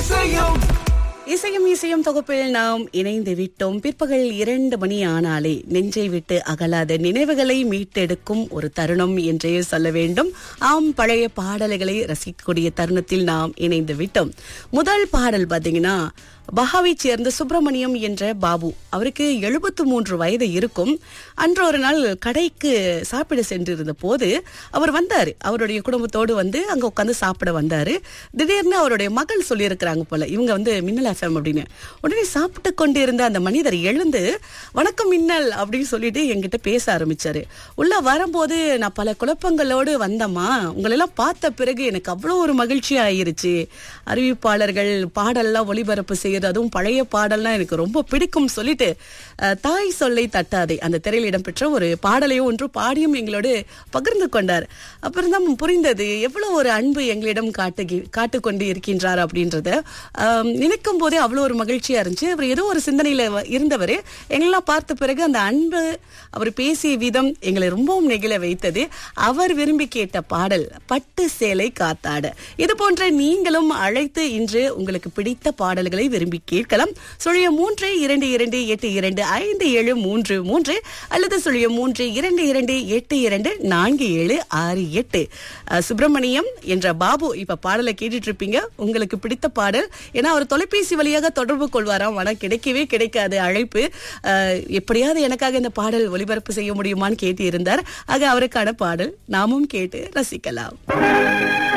இசையும் இசையும் இசையும் தொகுப்பில் நாம் இணைந்து விட்டோம் பிற்பகல் இரண்டு மணி ஆனாலே நெஞ்சை விட்டு அகலாத நினைவுகளை மீட்டெடுக்கும் ஒரு தருணம் என்றே சொல்ல வேண்டும் ஆம் பழைய பாடல்களை ரசிக்கக்கூடிய தருணத்தில் நாம் இணைந்து விட்டோம் முதல் பாடல் பாத்தீங்கன்னா பஹாவை சேர்ந்த சுப்பிரமணியம் என்ற பாபு அவருக்கு எழுபத்து மூன்று வயது இருக்கும் அன்று ஒரு நாள் கடைக்கு சாப்பிட சென்றிருந்த போது அவர் வந்தாரு அவருடைய குடும்பத்தோடு வந்து அங்க உட்காந்து சாப்பிட வந்தாரு திடீர்னு அவருடைய மகள் சொல்லியிருக்கிறாங்க போல இவங்க வந்து மின்னல் எஃப்எம் அப்படின்னு உடனே சாப்பிட்டு கொண்டு இருந்த அந்த மனிதர் எழுந்து வணக்கம் மின்னல் அப்படின்னு சொல்லிட்டு என்கிட்ட பேச ஆரம்பிச்சாரு உள்ள வரும்போது நான் பல குழப்பங்களோடு வந்தம்மா உங்களெல்லாம் பார்த்த பிறகு எனக்கு அவ்வளோ ஒரு மகிழ்ச்சி ஆயிருச்சு அறிவிப்பாளர்கள் பாடல்லாம் ஒளிபரப்பு செய்யறது அதுவும் பழைய பாடல்லாம் எனக்கு ரொம்ப பிடிக்கும் சொல்லிட்டு அஹ், தாய் சொல்லை தட்டாதே அந்த திரையில் இடம்பெற்ற ஒரு பாடலையும் ஒன்று பாடியும் எங்களோடு பகிர்ந்து கொண்டார் அப்புறம் தான் புரிந்தது எவ்வளவு ஒரு அன்பு எங்களிடம் காட்டு காட்டு கொண்டு இருக்கின்றார் அப்படின்றத ஆம், நினைக்கும் போதே அவ்வளோ ஒரு மகிழ்ச்சியா இருந்துச்சு அவர் ஏதோ ஒரு சிந்தனையில வ- இருந்தவர் எங்களெல்லாம் பார்த்த பிறகு அந்த அன்பு அவர் பேசிய விதம் எங்களை ரொம்பவும் நெகிழ வைத்தது அவர் விரும்பி கேட்ட பாடல் பட்டு சேலை காத்தாட இது போன்ற நீங்களும் அழைத்து இன்று உங்களுக்கு பிடித்த பாடல்களை விரும்பி கேட்கலாம் சுழிய மூன்று இரண்டு இரண்டு எட்டு இரண்டு ஐந்து ஏழு மூன்று மூன்று அல்லது சுழிய மூன்று இரண்டு இரண்டு எட்டு இரண்டு நான்கு ஏழு ஆறு எட்டு அஹ், சுப்பிரமணியம் என்ற பாபு இப்ப பாடலை கேட்டுட்டு இருப்பீங்க உங்களுக்கு பிடித்த பாடல் ஏன்னா அவர் தொலைபேசி வழியாக தொடர்பு கொள்வாராம் ஆனா கிடைக்கவே கிடைக்காது அழைப்பு அஹ், எப்படியாவது எனக்காக இந்த பாடல் ஒளிபரப்பு செய்ய முடியுமான்னு கேட்டு இருந்தார் ஆக அவருக்கான பாடல் நாமும் கேட்டு ரசிக்கலாம்